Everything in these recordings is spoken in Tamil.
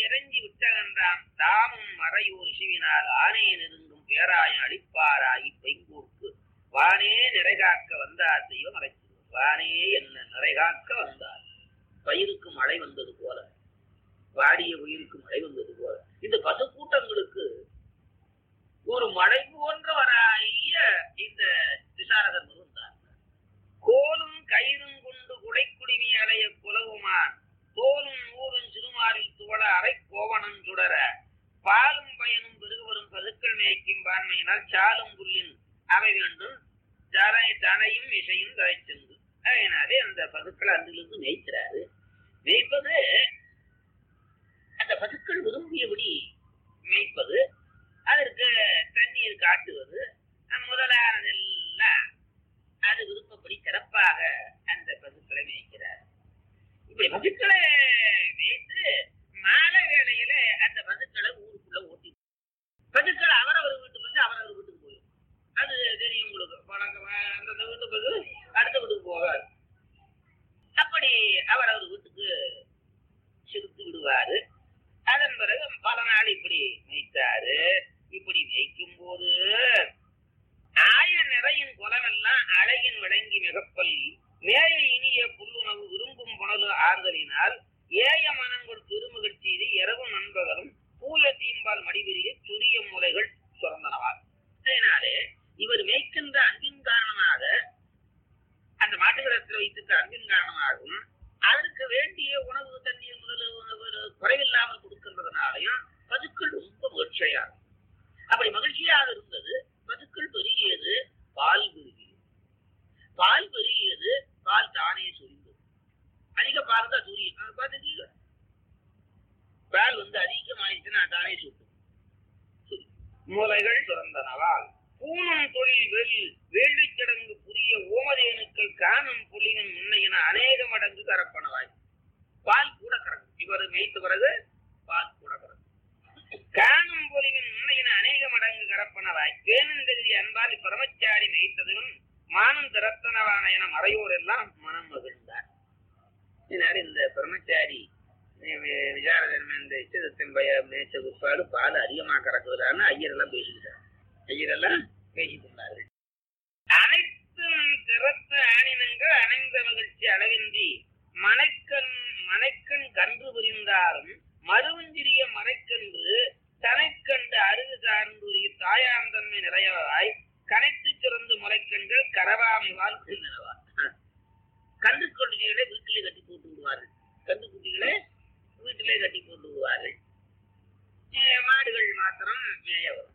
இறைஞ்சி விட்டகன்றாம் தாமும் மறையூர் சிவினால் ஆனே நெருங்கும் பேராயம் அளிப்பாராகி பெங்கூர்க்கு வானே நிறைகாக்க வந்தார் தெய்வம் மறைச்சு வானே என்ன நிறைகாக்க வந்தார் பயிருக்கு மழை வந்தது போல வாடிய உயிருக்கு மழை வந்தது போல இந்த பசு கூட்டங்களுக்கு ஒரு மழை போன்றவராகிய இந்த விசாரதர் வந்தார் கோலும் கயிறும் கொண்டு குடைக்குடிமி அலைய குலவுமான் தோலும் நூறும் சிறுமாரில் துவள அரை கோவணம் சுடர பாலும் பயனும் பெருகுவரும் பதுக்கள் மேய்க்கும் பான்மையினால் சாலும் புல்லின் அவை வேண்டும் தரை தனையும் இசையும் தரைச்சென்று அதனாலே அந்த பதுக்கள் அன்றிலிருந்து மேய்க்கிறாரு மேய்ப்பது அந்த பதுக்கள் விரும்பியபடி மேய்ப்பது அதற்கு தண்ணீர் காட்டுவது முதலானதெல்லாம் அது விருப்பப்படி சிறப்பாக அந்த பசுக்களை மேய்க்கிறார் இப்படி பசுக்களை மேய்த்து மாலை வேளையில அந்த பசுக்களை ஊருக்குள்ள ஓட்டி பசுக்கள் அவரவர் வீட்டு பசு அவரவர் வீட்டுக்கு போயிடும் அது தெரியும் உங்களுக்கு வழக்கமா அந்த வீட்டு பசு அடுத்த வீட்டுக்கு போகாது அப்படி அவரவர் வீட்டுக்கு சிறுத்து விடுவாரு அதன் பிறகு பல நாள் இப்படி மேய்த்தாரு இப்படி மேய்க்கும் போது ஆய நிறையின் குலமெல்லாம் அழகின் விளங்கி மிகப்பல் மேய இனிய புல்லுணவு விரும்பும் புனலு ஆறுதலினால் ஏய மனங்கள் திருமகள் செய்து இரவு நண்பகலும் பூய தீம்பால் மடிவிரிய துரிய முலைகள் சுரந்தனவார் அதனாலே இவர் மேய்க்கின்ற அன்பின் காரணமாக அந்த மாட்டுக்கிடத்தில் வைத்திருக்க அன்பின் காரணமாகவும் அதற்கு வேண்டிய உணவு தண்ணீர் முதல் உணவு குறைவில்லாமல் கொடுக்கின்றதுனாலையும் பதுக்கள் ரொம்ப மகிழ்ச்சியா இருக்கும். அப்படி மகிழ்ச்சியாக இருந்தது பதுக்கள் பெருகியது பால் பெருகியது பால் பெருகியது பால் தானே சொரிந்தது அதிக பால் தான் சூரியன் அது பார்த்துக்கீங்க பால் வந்து அதிகமாயிடுச்சுன்னா தானே சுட்டும் சரி. மூலைகள் சுரந்தனவால் பூணும் தொழில் வெள் வேள்வி கிடங்கு புரிய ஓமதேனுக்கள் காணும் புலியின் முன்னையின அநேக மடங்கு கரப்பனவாய் பால் கூட கறக்கும் இவர் மேய்த்த பிறகு பால் கூட கறக்கும் காணும் பொலிவின் முன்னையின அநேக மடங்கு கரப்பனவாய் கேனந்தகிரி அன்பால் பிரமச்சாரி மேய்த்ததிலும் மானம் திறத்தனவான என மறையோர் எல்லாம் மனம் மகிழ்ந்தார் இதனால இந்த பிரம்மச்சாரி விசாரதன் இந்த இஷ்டத்தின் பய மேய்ச்ச பிற்பாடு பால் அதிகமா கறக்குதுன்னு ஐயர் எல்லாம் பேசிக்கிட்டார் ஐயரெல்லாம் பேசிக் கொண்டார்கள் அனைத்தும் திறத்த ஆணினங்கள் அணைந்த மகிழ்ச்சி அளவின்றி மனைக்கண் மனைக்கண் கன்று புரிந்தாலும் மருவஞ்சிறிய மறைக்கன்று தனைக்கண்டு அருகு சார்ந்துரிய தாயாந்தன்மை நிறையவாய் கனைத்து சிறந்து முளைக்கண்கள் கரவாமை வாழ்கின்றனவா கன்று குட்டிகளை வீட்டிலே கட்டி போட்டு விடுவார்கள் கன்று குட்டிகளை வீட்டிலே கட்டி போட்டு விடுவார்கள் அஹ் மாடுகள் மாத்திரம் மேய வரும்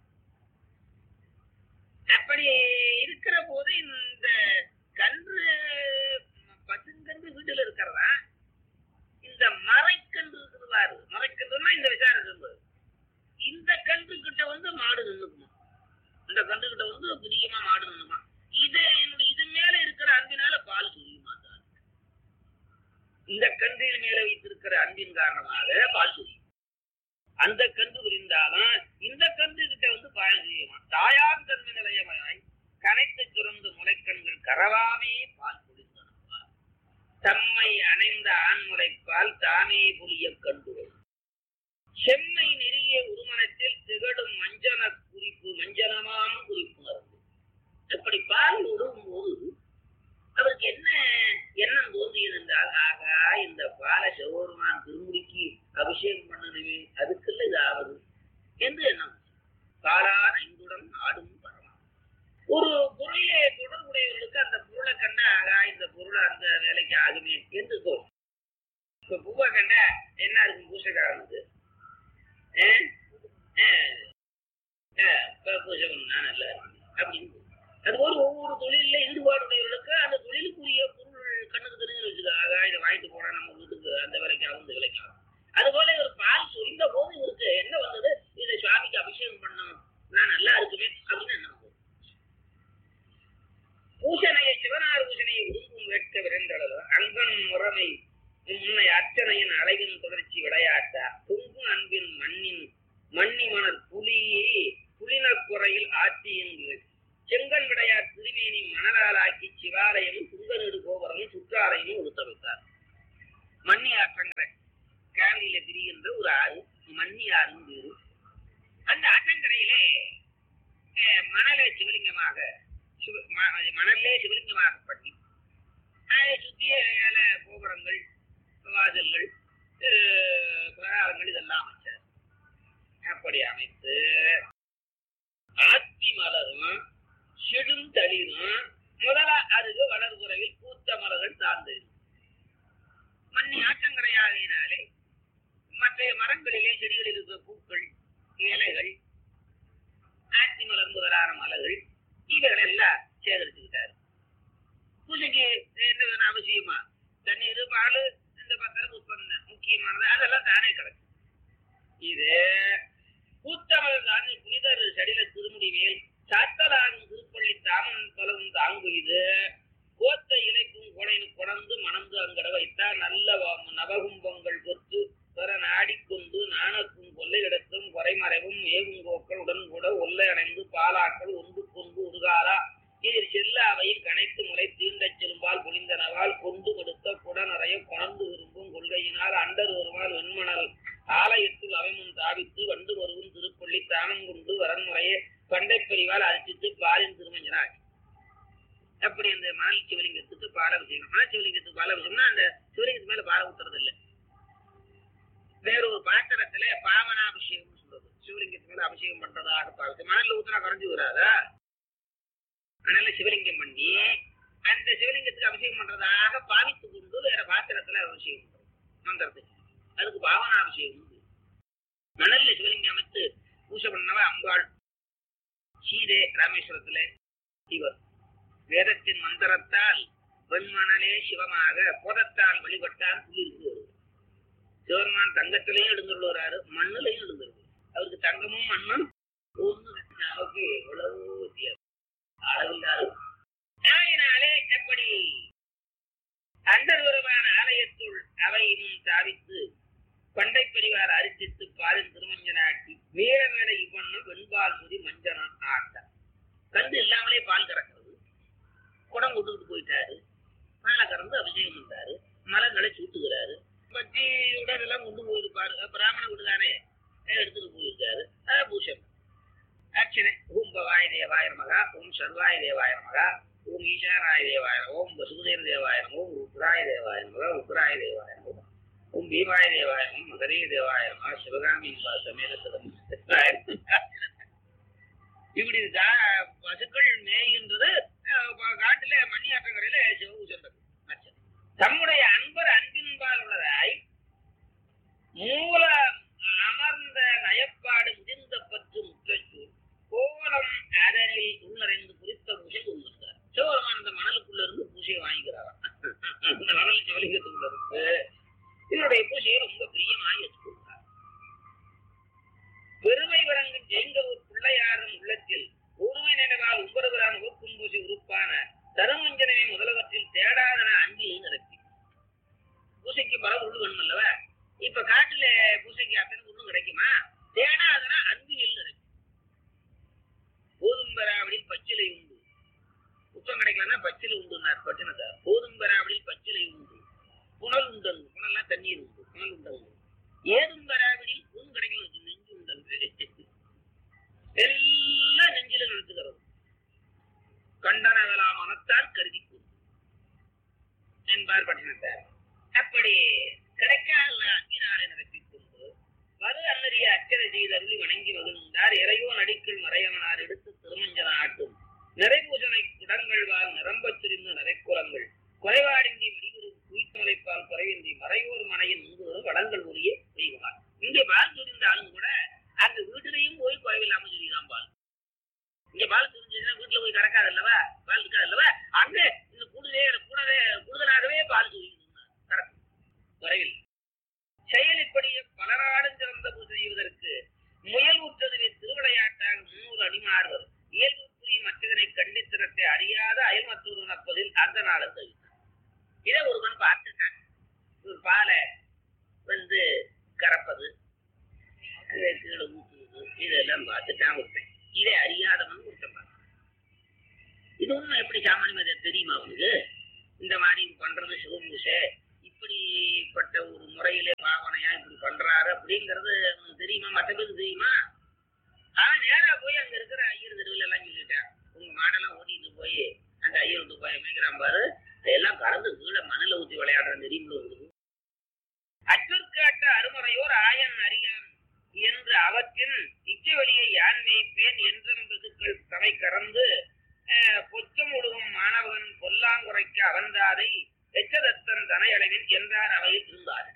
அப்படி இருக்கிற போது இந்த கன்று பசுங்கன்று வீட்டுல இருக்கிறதா இந்த மறைக்கன்று இருக்கிறாரு மறைக்கன்றுனா இந்த விசாரம் என்பது இந்த கன்று கிட்ட வந்து மாடு நின்னுக்குமா இந்த கன்று கிட்ட வந்து பிரியமா மாடு நின்னுமா இது என்னுடைய இது மேல இருக்கிற அன்பினால பால் சுரியுமா சார் இந்த கன்றின் மேல வைத்திருக்கிற அன்பின் காரணமாக பால் சுரியும் அந்த கன்று புரிந்தாலும் இந்த கன்று கிட்ட வந்து பால் சுரியுமா தாயார் தன்மை நிலையமாய் கனைத்து சுரந்து முளைக்கண்கள் கரவாமே பால் புரிந்தனவா தம்மை அணைந்த ஆண்முளைப்பால் தாமே புலிய கண்டு செம்மை நெறிய உருமனத்தில் திகழும் மஞ்சன குறிப்பு மஞ்சனமான குறிப்பு மருந்து இப்படி பால் உருவும் போது அவருக்கு என்ன எண்ணம் தோன்றியது என்றால் ஆகா இந்த பாலை சிவபெருமான் திருமுடிக்கு அபிஷேகம் பண்ணணுமே அதுக்குள்ள இது ஆவது என்று எண்ணம் காலான் ஐந்துடன் ஆடும் பரலாம் ஒரு பொருளே தொடர்புடையவர்களுக்கு அந்த பொருளை கண்டா ஆகா இந்த பொருள் அந்த வேலைக்கு ஆகுமே என்று தோணும் இப்ப பூவை கண்டா என்ன இருக்கும் பூசைக்காரனுக்கு பூஜை பண்ணா நல்லா இருக்கும் அப்படின்னு அதுபோல் ஒவ்வொரு தொழில ஈடுபாடுடையவர்களுக்கு அந்த தொழிலுக்குரிய பொருள் கண்ணுக்கு தெரிஞ்சு வச்சுக்க ஆகா இதை வாங்கிட்டு போனா நம்ம வீட்டுக்கு அந்த விலைக்கு ஆகும் இந்த விலைக்கு ஆகும் அதுபோல இவர் பால் சொரிந்த போது இவருக்கு என்ன வந்தது இதை சுவாமிக்கு அபிஷேகம் பண்ணணும் நான் நல்லா இருக்குமே அப்படின்னு என்ன வந்தது பூசணையை சிவனார் பூசணையை உருவும் வேட்க விரைந்தளவு அங்கன் முறைமை முன்னை அர்ச்சனையின் அழகின் தொடர்ச்சி விளையாட்டா பொங்கும் அன்பின் மண்ணின் மண்ணி மணல் புலியே புலினக் குறையில் ஆட்சி என்று செங்கன் விடையார் திருமேனி மணலாலாக்கி சிவாலயமும் சுங்கநீடு கோபுரமும் சுற்றாலயமும் உடுத்த வைத்தார் மண்ணி ஆற்றங்கரை கேரளியில பிரிகின்ற ஒரு ஆறு மண்ணியாரும் பேரு அந்த ஆற்றங்கரையிலே அஹ், மணலை சிவலிங்கமாக சிவ- ம- மணலே சிவலிங்கமாக பண்ணி அதை சுற்றிய ஏழ கோபுரங்கள் வாசல்கள் அஹ், பிரகாரங்கள் இதெல்லாம் அமைச்சார் அப்படி அமைத்து ஆத்தி மலரும் செடுந்தளிரும் முதல அருகு வளர்குறையில் பூத்த மலர்கள் சார்ந்து மண்ணி ஆற்றங்கரையாகினாலே மற்ற மரங்களிலே செடிகளில் இருக்கிற பூக்கள் இலைகள் ஆத்தி மலர் முதலான மலர்கள் இவைகள் எல்லாம் சேகரிச்சுக்கிட்டாரு பூஜைக்கு என்ன வேணும் அவசியமா தண்ணீர் பால் இந்த பத்திர புஷ்பம் முக்கியமானது அதெல்லாம் தானே கிடக்கு இது பூத்தமல் தான் புனிதர் செடில திருமுடி மேல் சாத்தலாகும் திருப்பள்ளி தாமன் பலவும் தாங்கு இது கோத்த இலைக்கும் கொடைனு கொடந்து மணந்து அங்கட வைத்தார் நல்ல வ- நவகும்பங்கள் கொத்து பெற நாடிக்கொண்டு நாணக்கும் கொள்ளையிடத்தும் குறைமறைவும் ஏவுங்கோக்கள் உடன் கூட ஒல்லை அடைந்து பாலாக்கள் ஒன்று கொண்டு உருகாலா இதில் செல்ல அவையும் கனைத்து முறை தீண்டச் செலும்பால் பொழிந்தனவால் கொண்டு கொடுத்த குடநறைய கொணர்ந்து விரும்பும் கொள்கையினால் அண்டர் வருவால் வெண்மணல் ஆலயத்தில் அவைமுன் தாவித்து வண்டு வருவும் திருப்பள்ளி தானம் கொண்டு வரன்முறையே பண்டை பிரிவால் அரிசித்து பாலின் திருமஞ்சனாய் அப்படி அந்த மணல் சிவலிங்கத்துக்கு பாலாபிஷேகம் மணல் சிவலிங்கத்துக்கு பாலாபிஷேகம்னா அந்த சிவலிங்கத்து மேல பால ஊத்துறது இல்ல வேற ஒரு பாத்திரத்துல பாவனாபிஷேகம் சொல்றது சிவலிங்கத்து மேல அபிஷேகம் பண்றதாக பார்த்து மணல்ல ஊத்துனா குறைஞ்சு வராதா அதனால சிவலிங்கம் பண்ணி அந்த சிவலிங்கத்துக்கு அபிஷேகம் பண்றதாக பாவித்து கொண்டு வேற பாத்திரத்துல அபிஷேகம் பண்றது மந்திரத்துக்கு அதுக்கு பாவனாபிஷேகம் உண்டு. மணல்ல சிவலிங்கம் அமைத்து பூஜை பண்ணவ அம்பாள் சீதே ராமேஸ்வரத்துல இவர் வேதத்தின் மந்திரத்தால் வெண்மணலே சிவமாக போதத்தால் வழிபட்டார் சொல்லியிருக்கு சிவருமான் தங்கத்திலையும் எழுந்துள்ளாரு மண்ணுலையும் எழுந்துருவாரு அவருக்கு தங்கமும் மண்ணும் ஒண்ணு நமக்கு எவ்வளவு வித்தியாசம் அளவில்லாத ஆகையினாலே எப்படி அண்டர்வருமான ஆலயத்துள் அவையும் தாவித்து பண்டை பெரிவார் அரிசித்து பாலின் திருமஞ்சனாட்டி வீர மேல இவ்வண்ணம் வெண்பால் சுதி மஞ்சனம் ஆட்ட கண்டு இல்லாமலே பால் கறக்கிறது குடம் கொண்டுகிட்டு போயிட்டாரு பாலை கறந்து அபிஷேகம் பண்றாரு மலங்களை சூட்டுகிறாரு பத்தி உடல் எல்லாம் கொண்டு போயிருப்பாரு பிராமண வீடு தானே எடுத்துட்டு போயிருக்காரு அதான் பூஷம் அர்ச்சனை ஓம் பவாய தேவாய மகா ஓம் சர்வாய தேவாய மகா ஓம் ஈசானாய தேவாய நமः, ஓம் வசுதேவ தேவாய நமः, ஓம் ருத்ராய தேவாய மகா உக்ராய தேவாய நமः, ஓம் பீமாய தேவாய நமः, மகரே தேவாய நமः, சிவகாமி சமேத சதம் இப்படி தா- பசுக்கள் மேய்கின்றது அஹ், ப- காட்டுல மணியாற்றங்கரையில சிவபூசன் அர்ச்சனை தம்முடைய அன்பர் அன்பின்பால் உள்ளதாய் மூல அமர்ந்த நயப்பாடு முதிர்ந்த பற்று முற்றச்சூர் கோலம் அதனில் உள்நறைந்து குறித்த பூசை கொண்டிருந்தார் சிவபெருமான் அந்த மணலுக்குள்ள இருந்து பூசையை வாங்கிக்கிறாராம் அந்த மணல் சிவலிங்கத்துக்குள்ள இருந்து இதனுடைய பூசையை ரொம்ப பிரியமாய் எடுத்துக்கொண்டார் பெருமை விளங்கும் ஜெயங்கரூர் பிள்ளையாரும் உள்ளத்தில் ஒருமை நினைவால் உம்பரவரான் ஒக்கும் பூசை உறுப்பான தருமஞ்சனமே முதலவற்றில் தேடாதன அன்பியை நிரப்பி பூசைக்கு பல உருள் வேணும் அல்லவ இப்ப காட்டுல பூசைக்கு அத்தனை உருளும் கிடைக்குமா தேடாதன அன்பியில் நிரப்பி போதும் பெறாவடில் பச்சிலை உண்டு உச்சம் கிடைக்கலன்னா பச்சிலை உண்டுனார் பட்டினத்தார் போதும் பெறாவடில் பச்சிலை உண்டு புனல் உண்டல் புனல்லாம் தண்ணீர் உண்டு புனல் உண்டல் ஏதும் பெறாவிடில் ஒன்றும் கிடைக்கல நெஞ்சு உண்டல் எல்லாம் நெஞ்சில நிறுத்துகிறது கண்டனவலா மனத்தால் கருதி கூறு என்பார் பட்டினத்தார் அப்படி கிடைக்காத அன்பினாலே நடத்திக் கொண்டு மறு அன்னறிய அச்சனை செய்தருளி வணங்கி மகிழ்ந்தார் இறையோ நடிக்கள் மறையவனார் எடுத்து திருமஞ்சன ஆட்டும் நிறைபூசனை குடங்கள் வாழ் நிரம்பச் சிரிந்த நிறைக்குளங்கள் குறைபாடின்றி மடிகுரு குயித்தமலைப்பால் குறைவின்றி மறையோர் மனையின் முன்பு வளங்கள் உரிய செய்வார் இங்கே பால் சொரிந்த ஆளும் கூட அந்த வீட்டிலையும் போய் குறைவில்லாம சொல்லிதான் பால் இங்க பால் சொரிஞ்சதுன்னா வீட்டுல போய் கறக்காது அல்லவா பால் இருக்காது அல்லவா அங்க இந்த கூடுதலே கூடவே கூடுதலாகவே பால் சொரியுது கறக்கும் குறைவில் செயல் இப்படியே பலராடும் சிறந்த பூஜை செய்வதற்கு முயல் உற்றதுவே திருவிளையாட்டாக முன்னூறு அடிமாறுவர் இயல்பு புரியும் மற்றதனை கண்டித்திரத்தை அறியாத அயல் மற்றொரு நப்பதில் அந்த நாளை தவிர்த்தார் இதை ஒருவன் பார்த்துட்டான் ஒரு பாலை வந்து கறப்பது அதை கீழே ஊற்றுவது இதெல்லாம் பார்த்துட்டான் ஒருத்தன் இதை அறியாதவன் ஒருத்தன் பார்த்தான் இது ஒண்ணும் எப்படி சாமானியமா தெரியுமா அவனுக்கு இந்த மாதிரி பண்றது சிவபூசை இப்படிப்பட்ட ஒரு முறையிலே பாவனையா இப்படி பண்றாரு அப்படிங்கறது அவனுக்கு தெரியும் ஆயன் அறியான் என்று அவற்றின் இச்சவெளியை யான் மேய்ப்பேன் என்றும் பசுக்கள் தமை கறந்து அஹ், பொச்சம் ஒழுகும் மாணவன் பொல்லாங்குறைக்க அவந்தாதை எச்சதத்தன் தனையளவில் என்றார் அவையில் இருந்தார்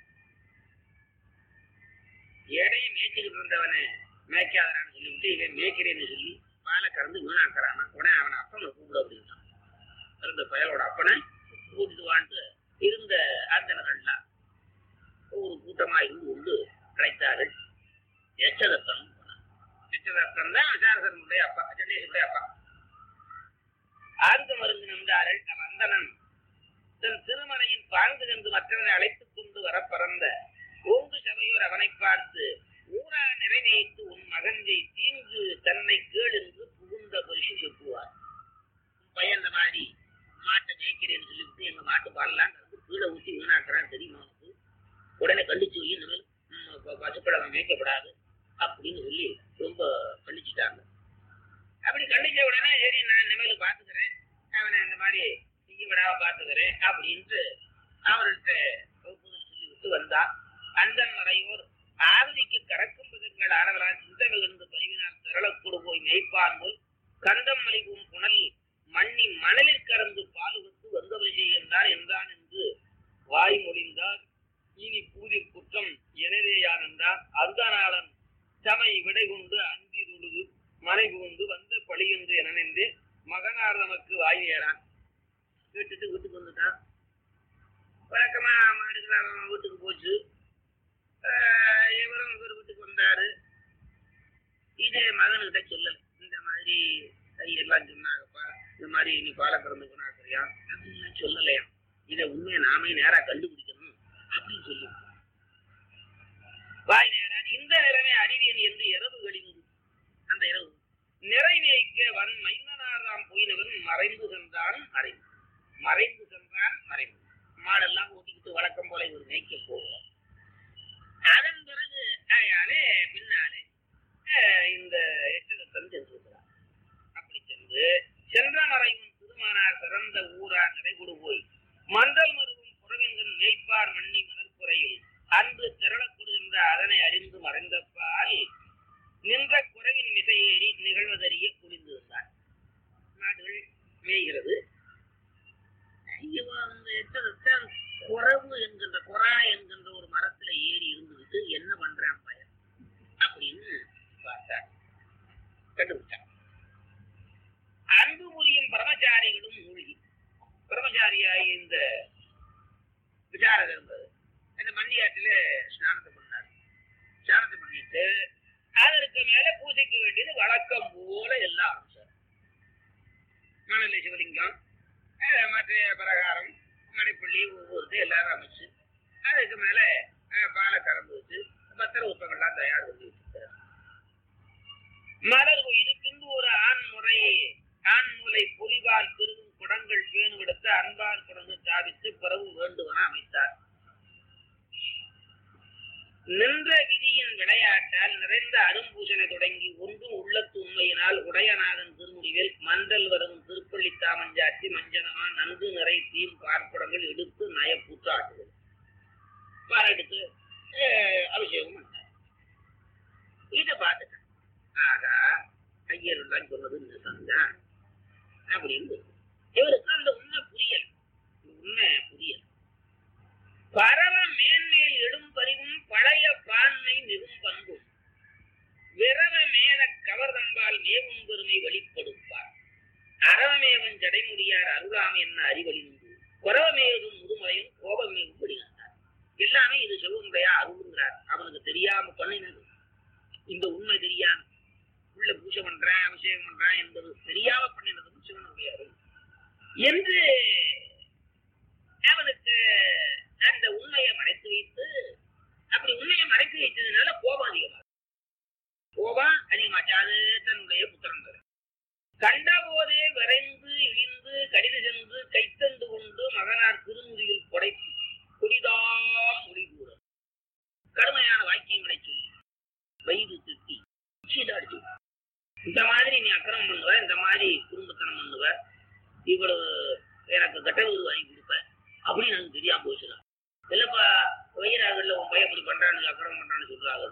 எடையை மேய்ச்சிக்கிட்டு இருந்தவனை மேய்க்காதான்னு சொல்லிவிட்டு இவன் மேய்க்கிறேன்னு சொல்லி பாலை கறந்து வீணாக்குறான் உடனே அவனை அப்பனை கூப்பிட அப்படின்றான் இருந்த பயலோட அப்பனை கூட்டிட்டு வான்ட்டு இருந்த அந்தனர்கள்லாம் ஒரு கூட்டமா இருந்து கொண்டு கிடைத்தார்கள் எச்சதத்தன் எச்சதத்தன் தான் விசாரசனுடைய அப்பா சண்டேசனுடைய அப்பா ஆர்ந்த மருந்து நின்றார்கள் அவன் அந்தணன் தன் திருமலையின் பாங்கு சென்று மற்றவனை அழைத்துக் கொண்டு வர பறந்த ஓங்கு சபையோர் அவனை பார்த்து ஊரா நிறைவேற்று உன் மகன்கை தீங்கு தன்னை கேள் என்று புகுந்த பரிசு செப்புவார் உன் பையன் இந்த மாதிரி மாட்டை மேய்க்கிறேன்னு சொல்லிவிட்டு எங்க மாட்டு பாலெல்லாம் கறந்து கீழே ஊற்றி வீணாக்குறான்னு தெரியுமா உனக்கு உடனே கண்டிச்சு வை இனிமேல் ம், ப- பசுக்களை அவன் மேய்க்கப்படாது அப்படின்னு சொல்லி ரொம்ப கண்டிச்சுட்டாங்க அப்படி கண்டிச்ச உடனே சரி நான் இனிமேல் பார்த்துக்கிறேன் அவனை இந்த மாதிரி செய்ய விடாம பார்த்துக்கிறேன் அப்படின்ட்டு அவர்கிட்ட ஒப்புதல் சொல்லி விட்டு வந்தா அந்தன் மறையோர் ஆவதிக்கு கறக்கும் விதங்கள் ஆனவரால் சிந்தமிழ்ந்து பரிவினால் திரளக்கூடு போய் மேய்ப்பான் போல் கந்தம் மலிவும் புனல் மண்ணி மணலில் கறந்து பாலுகத்து வந்தவரை செய்கின்றார் என்றான் என்று வாய் மொழிந்தார் இனி பூதிர் குற்றம் எனதேயானந்தார் அர்த்தநாளன் சமை விடை கொண்டு அந்தி தொழுது மனை புகுந்து வந்து பழியென்று என நின்று மகனார் நமக்கு வாய் ஏறான் கேட்டுட்டு வீட்டுக்கு வந்துட்டான் வழக்கமா மாடுகள் அவன் வீட்டுக்கு போச்சு ஆஹ் இவரும் இவர் வீட்டுக்கு வந்தாரு இது மகனுக்கிட்ட சொல்லல இந்த மாதிரி கையெல்லாம் சொன்னாங்கப்பா இந்த மாதிரி நீ பாலை கறந்து கொண்டாக்குறியா அப்படின்னு சொல்லலையா இதை உண்மையை நாமே நேரா கண்டுபிடிக்கணும் அப்படின்னு சொல்லி வாய் நேரா இந்த நிறமே அறிவியன் என்று இரவு கழிந்து அந்த இரவு நிறைவேய்க்க வன் மைந்தனாராம் போயினவன் மறைந்து சென்றான் மறைந்து மறைந்து சென்றான் மறைந்து மாடெல்லாம் ஓட்டிக்கிட்டு வழக்கம் போல இவர் மேய்க்க போகிறார் அதன் பிறகு அயாலே பின்னாலே அஹ், இந்த எச்சகத்தன் சென்றிருக்கிறார் அப்படி சென்று சென்ற மறையும் திருமானார் சிறந்த ஊரா நிறைகுடு போய் மண்டல் மருவும் புறவெங்கன் மேய்ப்பார் மண்ணி மணற்குறையில் அன்று திரளக்கூடுகின்ற அதனை அறிந்து மறைந்தப்பால் நின்ற குறைவின் மிசையேறி நிகழ்வதறிய குளிந்திருந்தார் மாடுகள் மேய்கிறது இவன் அந்த எச்சகத்தை குறவு என்கின்ற குறா என்கின்ற ஒரு மரத்துல ஏறி இருந்துகிட்டு என்ன பண்றான் பையன் அப்படின்னு பார்த்தார் கண்டுபிடிச்சான் அன்பு புரியும் பிரமச்சாரிகளும் மூழ்கி பிரமச்சாரியாகிய இந்த விசாரகர் இருந்தது அந்த மண்ணியாற்றில ஸ்நானத்தை பண்ணார் ஸ்நானத்தை பண்ணிட்டு அதற்கு மேல பூஜைக்கு வேண்டியது வழக்கம் போல எல்லாம் ஆரம்பிச்சார் மணலி சிவலிங்கம் அஹ் மற்ற பிரகாரம் மணிப்பள்ளி ஒவ்வொருத்து எல்லாரும் அமைச்சு அதுக்கு மேல அஹ், பாலை கறந்து வச்சு பத்திர உப்பங்கள்லாம் தயார் பண்ணி வச்சிருக்காரு மலர் இதுக்கின்று ஒரு ஆண் முறை ஆண் மூலை புலிவால் பெருகும் குடங்கள் பேணு விடுத்து அன்பால் குடங்கு சாதித்து பிறகு வேண்டுவன அமைத்தார் நின்ற விதியின் விளையாட்டால் நிறைந்த அரும்பூசனை தொடங்கி ஒன்றும் உள்ளத்து உண்மையினால் உடையநாதன் திருமுடிவில் மண்டல் வரும் திருப்பள்ளி தாமஞ்சாத்தி மஞ்சனமா நன்கு நிறை தீம் பார்ப்படங்கள் எடுத்து நயப்பூட்டு ஆட்டுவது பாரெடுத்து அஹ், அபிஷேகம் பண்ணார் இதை பார்த்துட்டேன் ஆகா ஐயர் எல்லாம் சொன்னது நிஜம்தான் அப்படின்னு இவருக்கு அந்த உண்மை புரியல இந்த உண்மை புரியல பரவ மேன்மேல் எடும் பரிவும் பழைய பான்மை மிகும் பண்பும் விரவ மேல கவர்தம்பால் மேவும் பெருமை வெளிப்படுப்பார் அறவமேவன் ஜடைமுடியார் அருளாமை என்ன அறிவழிந்து குறவமேதும் முதுமலையும் கோபமேவும் வெளியானார் எல்லாமே இது சிவனுடைய அருளுங்கிறார் அவனுக்கு தெரியாம பண்ணினது இந்த உண்மை தெரியாம உள்ள பூஜை பண்றேன் அபிஷேகம் பண்றேன் என்பது தெரியாம பண்ணினதும் சிவனுடைய அருள் என்று அவனுக்கு அந்த உண்மையை மறைத்து வைத்து அப்படி உண்மையை மறைத்து வைத்ததுனால கோபம் அதிகமாக கோபம் அதிகமாச்சு அது தன்னுடைய புத்திரன் பேரு. கண்ட போதே விரைந்து இழிந்து கடிது சென்று கைத்தண்டு கொண்டு மகனார் திருமுதியில் புடைத்து குடிதாம் மொழி கூற கடுமையான வாக்கியங்களை சொல்லி வயிறு திட்டி சீதாடிச்சு இந்த மாதிரி நீ அக்கிரமம் பண்ணுவ இந்த மாதிரி குடும்பத்தனம் பண்ணுவ இவ்வளவு எனக்கு கட்ட வீடு வாங்கி கொடுப்ப அப்படின்னு எனக்கு தெரியாம போச்சுடா இல்லப்பா வயிறாகல உன் பையன் இப்படி பண்றான்னு அக்கிரமம் பண்றான்னு சொல்றாங்க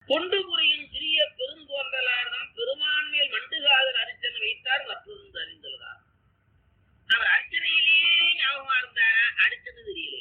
தொண்டு புரியும் சிறிய பெருந்தோன்றலார்தம் பெருமான்மேல் மண்டுகாதல் அரிச்சனை வைத்தார் மற்றொன்று அறிந்துள்ளார் அவர் அர்ச்சனையிலே ஞாபகமா இருந்தா அடிச்சது தெரியல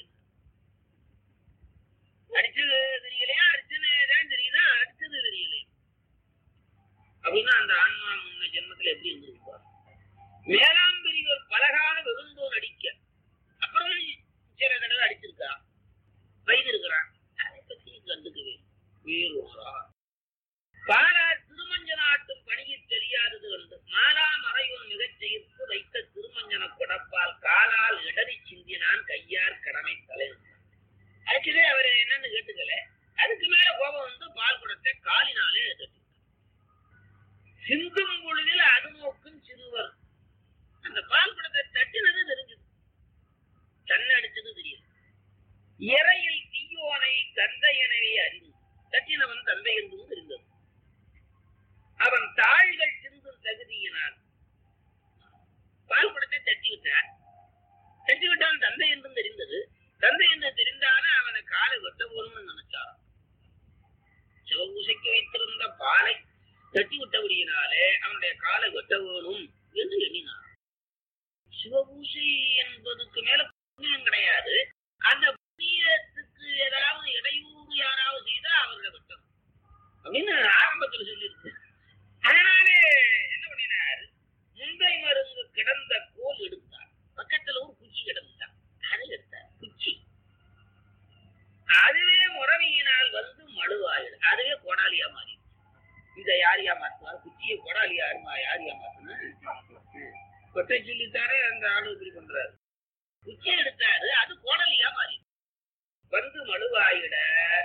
அடிச்சது தெரியலையா அர்ச்சனை தான் தெரியுதா அடிச்சது தெரியல அப்படின்னா அந்த ஆன்மா முன்ன ஜென்மத்துல எப்படி இருந்திருப்பார் மேலாம் பெரியவர் பலகால வெகுந்தோர் அடிக்க அப்புறம் சில தடவை அடிச்சிருக்கா வைத்திருக்கிறான் அதை பத்தி கண்டுக்கவே வேறு பாலார் திருமஞ்ச நாட்டும் பணியில் தெரியாதது கண்டு மாலா மறைவன் மிகச் செய்து வைத்த திருமஞ்சன குடப்பால் காலால் இடறி சிந்தினான் கையார் கடமை தலை ஆக்சுவலி அவர் என்னன்னு கேட்டுக்கல அதுக்கு மேல கோபம் வந்து பால் குடத்தை காலினாலே தட்டி சிந்தும் பொழுதில் அது நோக்கும் சிறுவர் அந்த பால் குடத்தை தட்டினது தெரிஞ்சது தன்னை அடிச்சது தெரியும் இறையில் தீயோனை தந்தையனவே அறிந்து தட்டினவன் தந்தை என்றும் தெரிந்தது அவன் தாள்கள் சிந்தும் தகுதியினால் பால் குடத்தை தட்டி விட்டான் தட்டி விட்டான் தந்தை என்றும் தெரிந்தது தந்தை என்று தெரிந்தான அவனை காலை வெட்ட போகணும்னு நினைச்சாராம் சிவபூசைக்கு வைத்திருந்த பாலை தட்டி விட்டபடியினாலே அவனுடைய காலை வெட்ட வேணும் என்று எண்ணினார் சிவபூசை என்பதுக்கு மேல புண்ணியம் கிடையாது அந்த புண்ணியத்துக்கு ஏதாவது இடையூறு யாராவது செய்தா அவர்களை வெட்டணும் அப்படின்னு ஆரம்பத்தில் சொல்லியிருக்கு அதனாலே என்ன பண்ணினார் முந்தை மருந்து கிடந்த கோல் எடுத்தார் பக்கத்துல ஒரு குச்சி கிடந்தார் அதை எடுத்தார் குச்சி அதுவே முறவியினால் வந்து மழுவாயிடு அதுவே கோடாலியா மாறி இதை யாரியா மாத்துவார் குச்சியை கோடாலியா யாருமா யாரியா மாத்துனா கொட்டை சொல்லித்தாரே அந்த ஆளு இப்படி பண்றாரு குச்சி எடுத்தாரு அது கோடலியா மாறி வந்து மழுவாயிட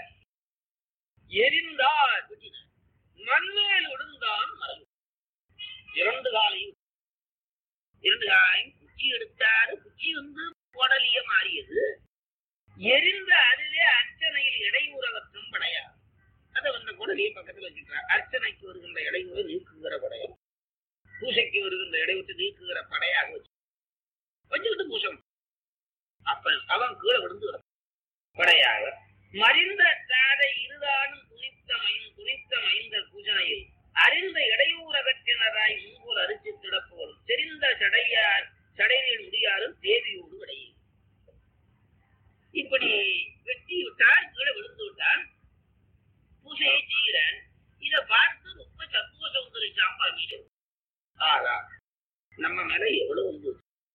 எரிந்தார் குச்சினார் மண்மேல் விழுந்தான் மறைவு இரண்டு காலையும் இரண்டு காலையும் குச்சி எடுத்தாரு குச்சி வந்து கோடலிய மாறியது எரிந்த அதுவே அர்ச்சனையில் இடையூறவற்றும் படையாது அதை வந்து குடலியை பக்கத்துல வச்சுக்கிறார் அர்ச்சனைக்கு வருகின்ற இடையூறு நீக்குகிற படையம் பூசைக்கு வருகின்ற இடையூற்று நீக்குகிற படையாக வச்சு வச்சுக்கிட்டு பூசம் அப்ப அவன் கீழே விழுந்து கிடப்பான். படையாக மறிந்த தாதை இருதானும் துணித்த மைந்த துணித்த மைந்த பூஜனையில் அறிந்த இடையூறகற்றினராய் முன்போர் அரிசி திடப்போரும் தெரிந்த சடையார் சடைநீள் முடியாரும் தேவியோடு விடையே இப்படி வெட்டி விட்டான் கீழே விழுந்து விட்டான் பூஜையை செய்கிறான் இதை பார்த்து ரொம்ப சத்துவ சௌந்தரி சாப்பாடு ஆகா நம்ம மேல எவ்வளவு வந்து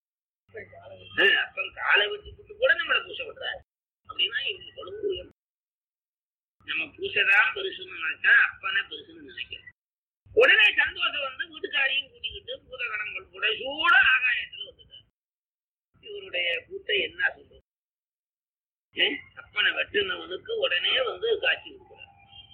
அப்ப காலை வெட்டி விட்டு கூட நம்மளை பூசை விடுறாரு அப்படின்னா இவங்க எவ்வளவு உயர்வு. நம்ம பூசைதான் பெருசுன்னு நினைச்சா அப்பனே பெருசுன்னு நினைக்கிறோம் உடனே சந்தோஷம் வந்து வீட்டுக்காரையும் கூட்டிக்கிட்டு பூதகணங்கள் கூட சூட ஆகாயத்துல வந்துட்டார் இவருடைய கூத்தை என்ன சொல்றது ஏ? அப்பனை வெட்டுனவனுக்கு உடனே வந்து காட்சி கொடுக்கிறார்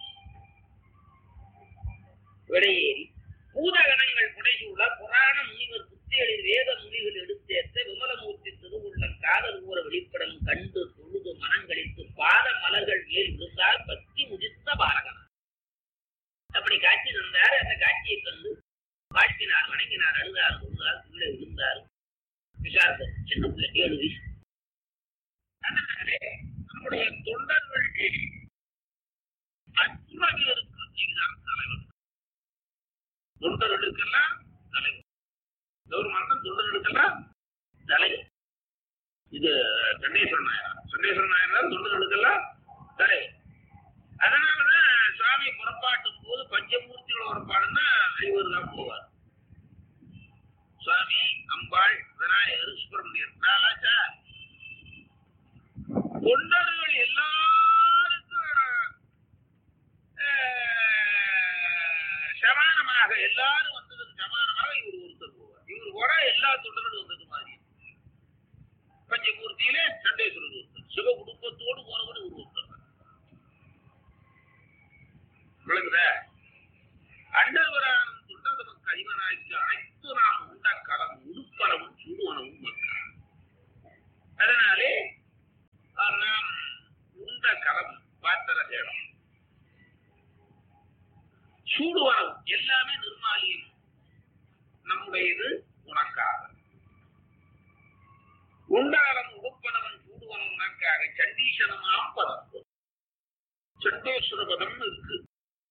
விடையேறி பூதகணங்கள் புடைசூழ புராண முனிவர் புத்தியலில் வேத மொழிகள் எடுத்தேற்ற விமலமூர்த்தி திருவுள்ள காதல் கூற வெளிப்படம் கண்டு தொழுது மனங்களித்து பாத மலர்கள் மேல் விழுந்தால் பத்தி முதித்த பாரகன் அப்படி காட்சி தந்தார் அந்த காட்சியை கண்டு வாழ்த்தினார் வணங்கினார் அழுதார் தொழுதார் கீழே விழுந்தார் விசாரித்தார் சின்ன பிள்ளை ஏழு வயசு அதனாலே நம்முடைய தொண்டர்கள் அச்சுவர்களுக்கு நீதான் தலைவர் தொண்டர்களுக்கெல்லாம் தலைவர் கவர்மெண்ட் தொண்டர்களுக்கெல்லாம் தலைவர் இது சண்டேஸ்வரன் நாயனார் சண்டேஸ்வரன் நாயனார் தொண்டர்களுக்கெல்லாம் தலைவர் அதனாலதான் சுவாமி புறப்பாட்டும் போது பஞ்சமூர்த்திகளோட புறப்பாடுன்னா ஐவர் தான் போவார் சுவாமி அம்பாள் விநாயகர் சுப்பிரமணியர் நாளாச்சா தொண்டர்கள் எல்லாருக்கும் அஹ், சமானமாக எல்லாரும் வந்ததுக்கு சமானமாக இவர் ஒருத்தர் போவார் இவர் கூட எல்லா தொண்டர்களும் வந்தது மாதிரி பஞ்சமூர்த்தியிலே சண்டேஸ்வரர் ஒருத்தர் சிவ குடும்பத்தோடு போறவர் இவர் ஒருத்தர் விளங்குதா அண்டவரானும் தொண்டர்களும் கைவனாக்கி அனைத்து நாம் உண்ட களம் உடுப்பளவும் சுடுவனவும் மக்கள் அதனாலே அஹ், நாம் உண்ட களம் பாத்திர சேடம் சூடுவனம் எல்லாமே நிர்மாலியம் நம்முடையது உனக்காக உண்டாலம் உடுப்பனவன் சூடுவனம் உனக்காக சண்டீசனமாம் பதம் சண்டேஸ்வர பதம்னு இருக்கு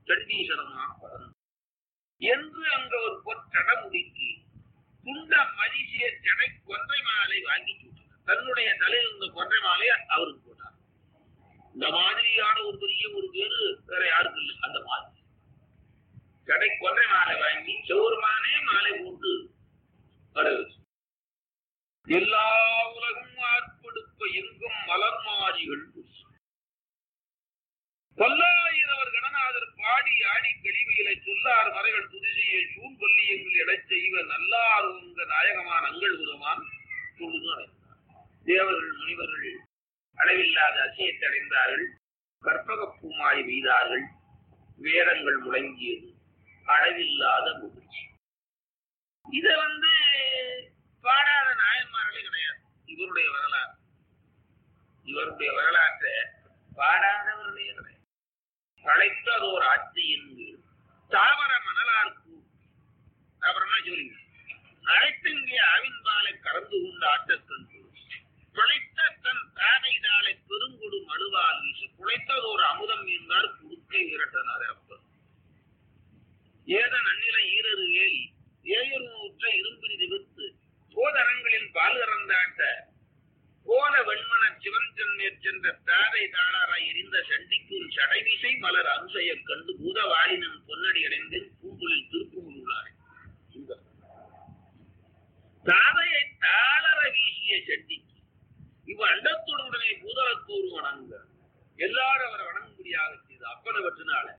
தண்டீசனமா பறந்து என்று அங்க ஒரு பொற்றட முடிக்கு துண்ட மதிசிய ஜடை கொன்றை மாலை வாங்கி சுட்டார் தன்னுடைய தலையில் இருந்த கொன்றை மாலை அவருக்கு போட்டார் இந்த மாதிரியான ஒரு பெரிய ஒரு பேரு வேற யாருக்கும் இல்லை அந்த மாதிரி ஜடை கொன்றை மாலை வாங்கி சௌரமானே மாலை போட்டு வரவேற்று எல்லா உலகும் ஆர்ப்படுப்ப எங்கும் மலர் மாறிகள் பல்லாயிரவர் கணநாதர் பாடி ஆடி கழிவுகளை சொல்லார் மறைகள் துதிசெய்ய சூழ் பள்ளியங்கள் இடச் செய்வ நல்லார் உங்க நாயகமான அங்கள் உருவான் தொழுது அடைந்தார் தேவர்கள் முனிவர்கள் அளவில்லாத அசியத்தை அடைந்தார்கள் கற்பக பூமாய் பெய்தார்கள் வேதங்கள் முழங்கியது அளவில்லாத மகிழ்ச்சி இத வந்து பாடாத நாயன்மார்களே கிடையாது இவருடைய வரலாறு இவருடைய வரலாற்றை பாடாதவர்களே கிடையாது பழைத்ததோர் ஆட்சியின் கீழ் தாவர மணலார் தாவரம்னா சொல்லுங்க அழைத்தங்கே ஆவின்பாலை கறந்து கொண்ட ஆட்டக்கண்டு பிழைத்த தன் தானைதாளை பெருங்கொடு மழுவால் வீசு குழைத்ததோர் அமுதம் இருந்தார் குடுக்கை விரட்டனார் அப்பர் ஏத நன்னிலை ஈரறு வேலி ஏயருற்ற இரும்பினி நிமிர்த்து போதரங்களின் பால் கறந்தாட்ட கோல வெண்மன சிவஞ்சன் மேற்சென்ற தாரை தாளாராய் எரிந்த சண்டிக்கும் சடைவிசை மலர் அனுசையக் கண்டு பூதவாளினன் பொன்னடி அடைந்தேன் பூங்குளில் திருப்புமுள்ளார் தாதையை தாளர வீசிய சண்டிக்கு இவ் அண்டத்துடனே பூதலத்தூர் வணங்க எல்லாரும் அவர் வணங்கும்படியாக செய்த அப்பனை பற்றினால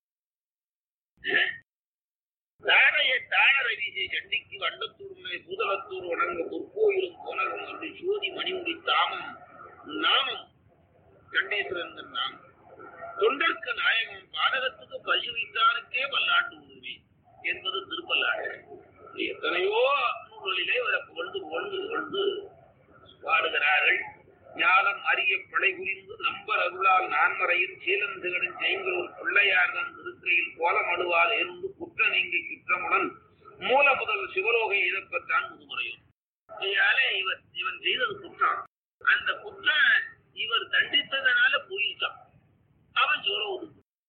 தாடையை தாளர வீசிய சண்டிக்கு வண்டத்தூருமே பூதலத்தூர் வணங்க பொற்கோயிலும் கோணலும் என்று சோதி மணிமுடி தாமம் நாமம் கண்டேஸ்வரன் நாமம் தொண்டர்க்கு நாயகம் பாடகத்துக்கு பசு வைத்தானுக்கே பல்லாண்டு உரிமை என்பது திருப்பல்லாண்டு எத்தனையோ நூல்களிலே இவரை புகழ்ந்து புகழ்ந்து புகழ்ந்து பாடுகிறார்கள் ஞானம் அரிய பிழை புரிந்து நம்பர் அருளால் நான்மறையில் சீலந்துகளின் செய்களூர் பிள்ளையார் தன் திருக்கையில் கோலமடுவால் இருந்து குற்ற நீங்கி குற்றமுடன் மூல முதல் சிவலோக இழப்பத்தான் முதுமுறையும் இதனால இவர் இவன் செய்தது குற்றம் அந்த குற்றம் இவர் தண்டித்ததனால போயிட்டான் அவன் சிவலோக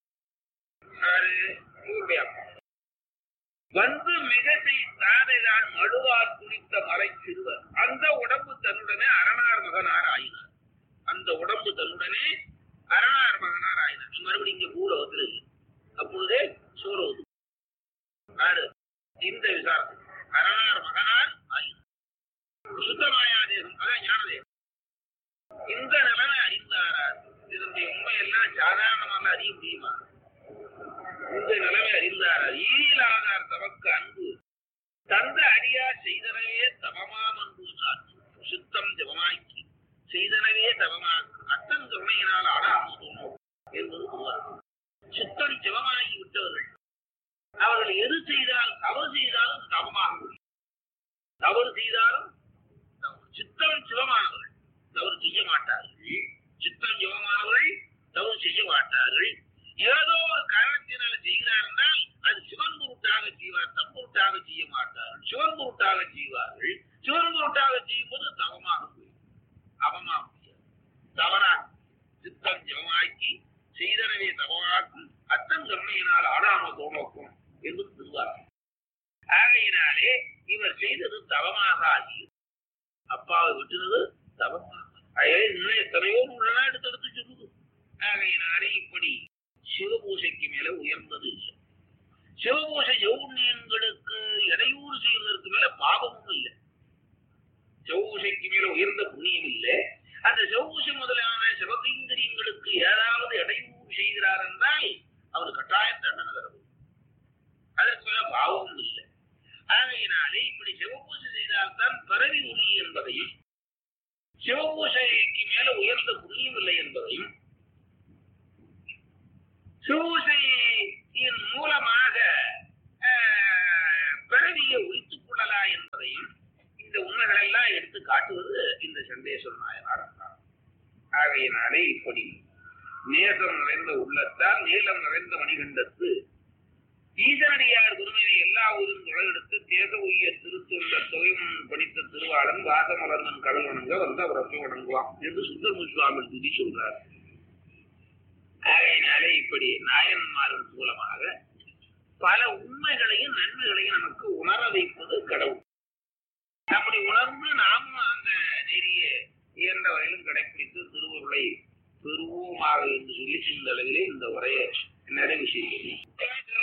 யாரு இவருடைய அப்பா. வந்து மிகசை தாதைதான் மழுவார் குடித்த மலை சிறுவர் அந்த உடம்பு தன்னுடனே அரணார் மகனார் ஆயினார் அந்த உடம்பு தன்னுடனே அரணார் மகனார் ஆயினார் மறுபடியும் இங்க பூலோகத்தில் இல்லை அப்பொழுதே சூரோது ஆறு இந்த விசாரம் அரணார் மகனார் ஆயினார் சுத்தமாயாதேகம் அதான் ஞானதேகம் இந்த நிலைமை அறிந்தாரார் இதனுடைய உண்மையெல்லாம் சாதாரணமாக அறிய முடியுமா இந்த நிலைமை அறிந்தாரார் ஈலாதார் தமக்கு அன்பு தந்த அடியார் செய்தனவே தவமாம் அன்பு சாத்து சுத்தம் ஜபமாக்கி செய்தனவே தவமாக்கு அத்தன் கருணையினால் ஆடாமல் என்பது உருவாக்கும் சுத்தம் ஜபமாகி விட்டவர்கள் அவர்கள் எது செய்தால் தவறு செய்தாலும் தவமாக முடியும் தவறு செய்தாலும் தவறு. சித்தம் சிவமானவர்கள் தவறு செய்ய மாட்டார்கள் சித்தம் சிவமானவர்கள் தவறு செய்ய மாட்டார்கள் ஏதோ ஒரு காரணத்தினால செய்கிறார் என்றால் அது சிவன் பொருட்டாக செய்வார் தம் பொருட்டாக செய்ய மாட்டார்கள் சிவன் பொருட்டாக செய்வார்கள் சிவன் பொருட்டாக செய்யும் போது தவமாக போயிடும் அவமாக முடியாது தவறாக சித்தம் ஜபமாக்கி செய்தனவே தவமாக்கும் அத்தம் கருணையினால் ஆடாம தோணக்கும் என்று திருவார் ஆகையினாலே இவர் செய்தது தவமாக ஆகி அப்பாவை விட்டுறது தவமாக ஆகவே இன்னும் எத்தனையோ நூலெல்லாம் எடுத்து எடுத்து சொல்லுது ஆகையினாலே இப்படி சிவபூசைக்கு மேல உயர்ந்தது இல்லை சிவபூசை யௌன்யங்களுக்கு இடையூறு செய்வதற்கு மேல பாவமும் இல்லை சிவபூசைக்கு மேல உயர்ந்த புண்ணியம் இல்லை அந்த சிவபூசை முதலான சிவகைங்கரியங்களுக்கு ஏதாவது இடையூறு செய்கிறார் என்றால் அவர் கட்டாய தண்டனை தரவும் அதற்கு மேல பாவமும் இல்லை ஆகையினாலே இப்படி சிவபூசை செய்தால்தான் பிறவி ஒளி என்பதையும் சிவபூசைக்கு மேல உயர்ந்த புண்ணியம் இல்லை என்பதையும் சிவபூசையின் மூலமாக ஆஹ், பிறவியை ஒழித்துக் கொள்ளலா என்பதையும் இந்த உண்மைகள் எல்லாம் எடுத்து காட்டுவது இந்த சண்டேஸ்வர நாயனார் ஆகையினாலே இப்படி நேசம் நிறைந்த உள்ளத்தால் நீளம் நிறைந்த மணிகண்டத்து ஈசனடியார் குருவினை எல்லா ஊரும் தொழிலெடுத்து தேச உய்ய திருத்தொண்ட தொகைமுன் படித்த திருவாளன் வாசமலர்மன் கடல் வணங்க வந்து அவர் அப்ப வணங்குவான் என்று சுந்தரமு சுவாமி துதி சொல்றார் ஆகையினாலே இப்படி நாயன்மார்கள் மூலமாக பல உண்மைகளையும் நன்மைகளையும் நமக்கு உணர வைப்பது கடவுள் அப்படி உணர்ந்து நாமும் அந்த நெறியை இயன்ற வரையிலும் கடைபிடித்து திருவருளை பெறுவோமாக என்று சொல்லி இந்த அளவிலே இந்த உரையை நிறைவு செய்கிறேன்